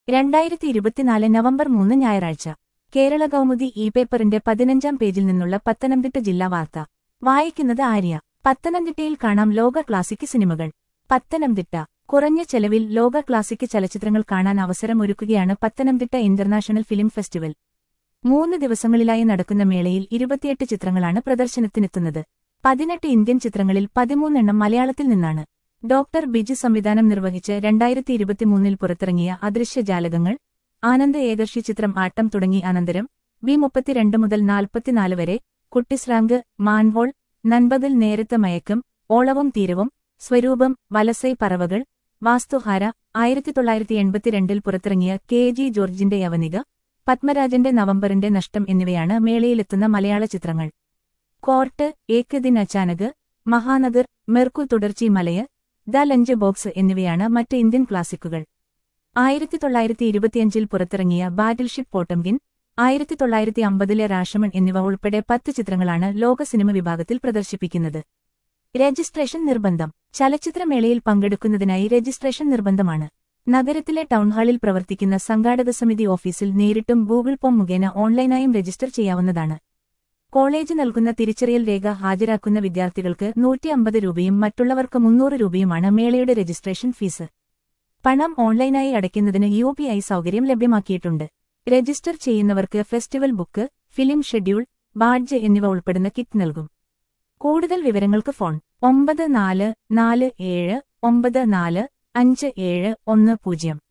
രണ്ടായിരത്തി ഇരുപത്തിനാല് നവംബർ മൂന്ന് ഞായറാഴ്ച കേരള കൗമുദി ഇ പേപ്പറിന്റെ പതിനഞ്ചാം പേജിൽ നിന്നുള്ള പത്തനംതിട്ട ജില്ലാ വാർത്ത വായിക്കുന്നത് ആര്യ പത്തനംതിട്ടയിൽ കാണാം ലോക ക്ലാസിക് സിനിമകൾ പത്തനംതിട്ട കുറഞ്ഞ ചെലവിൽ ലോക ക്ലാസിക് ചലച്ചിത്രങ്ങൾ കാണാൻ അവസരമൊരുക്കുകയാണ് പത്തനംതിട്ട ഇന്റർനാഷണൽ ഫിലിം ഫെസ്റ്റിവൽ മൂന്ന് ദിവസങ്ങളിലായി നടക്കുന്ന മേളയിൽ ഇരുപത്തിയെട്ട് ചിത്രങ്ങളാണ് പ്രദർശനത്തിനെത്തുന്നത് പതിനെട്ട് ഇന്ത്യൻ ചിത്രങ്ങളിൽ പതിമൂന്നെണ്ണം മലയാളത്തിൽ നിന്നാണ് ഡോക്ടർ ബിജു സംവിധാനം നിർവഹിച്ച് രണ്ടായിരത്തി ഇരുപത്തിമൂന്നിൽ പുറത്തിറങ്ങിയ അദൃശ്യജാലകങ്ങൾ ആനന്ദ് ഏകർഷി ചിത്രം ആട്ടം തുടങ്ങി അനന്തരം വി മുപ്പത്തിരണ്ട് മുതൽ നാൽപ്പത്തിനാല് വരെ കുട്ടിസ്രാങ്ക് മാൻവോൾ നൻപകൽ നേരത്തെ മയക്കം ഓളവും തീരവും സ്വരൂപം വലസൈ പറവകൾ വാസ്തുഹാര ആയിരത്തി തൊള്ളായിരത്തി എൺപത്തിരണ്ടിൽ പുറത്തിറങ്ങിയ കെ ജി ജോർജിന്റെ യവനിക പത്മരാജന്റെ നവംബറിന്റെ നഷ്ടം എന്നിവയാണ് മേളയിലെത്തുന്ന മലയാള ചിത്രങ്ങൾ Court Ek Din Achanak Mahanagar Merku Thodarchi Malai the lunchbox എന്നിവയാണ് മറ്റ് ഇന്ത്യൻ ക്ലാസിക്കുകൾ ആയിരത്തി തൊള്ളായിരത്തി ഇരുപത്തിയഞ്ചിൽ പുറത്തിറങ്ങിയ ബാറ്റിൽഷിപ്പ് പോട്ടംകിൻ ആയിരത്തി തൊള്ളായിരത്തി അമ്പതിലെ രാഷമൺ എന്നിവ ഉൾപ്പെടെ പത്ത് ചിത്രങ്ങളാണ് ലോക സിനിമ വിഭാഗത്തിൽ പ്രദർശിപ്പിക്കുന്നത് രജിസ്ട്രേഷൻ നിർബന്ധം ചലച്ചിത്രമേളയിൽ പങ്കെടുക്കുന്നതിനായി രജിസ്ട്രേഷൻ നിർബന്ധമാണ് നഗരത്തിലെ ടൗൺഹാളിൽ പ്രവർത്തിക്കുന്ന സംഘാടക സമിതി ഓഫീസിൽ നേരിട്ടും ഗൂഗിൾ ഫോം മുഖേന ഓൺലൈനായും രജിസ്റ്റർ ചെയ്യാവുന്നതാണ് കോളേജ് നൽകുന്ന തിരിച്ചറിയൽ രേഖ ഹാജരാക്കുന്ന വിദ്യാർത്ഥികൾക്ക് നൂറ്റി അമ്പത് രൂപയും മറ്റുള്ളവർക്ക് മുന്നൂറ് രൂപയുമാണ് മേളയുടെ രജിസ്ട്രേഷൻ ഫീസ് പണം ഓൺലൈനായി അടയ്ക്കുന്നതിന് യു പി ഐ സൗകര്യം ലഭ്യമാക്കിയിട്ടുണ്ട് രജിസ്റ്റർ ചെയ്യുന്നവർക്ക് festival book film schedule badge എന്നിവ ഉൾപ്പെടുന്ന കിറ്റ് നൽകും കൂടുതൽ വിവരങ്ങൾക്ക് ഫോൺ ഒമ്പത് നാല് നാല് ഏഴ് ഒമ്പത് നാല് അഞ്ച് ഏഴ് ഒന്ന് പൂജ്യം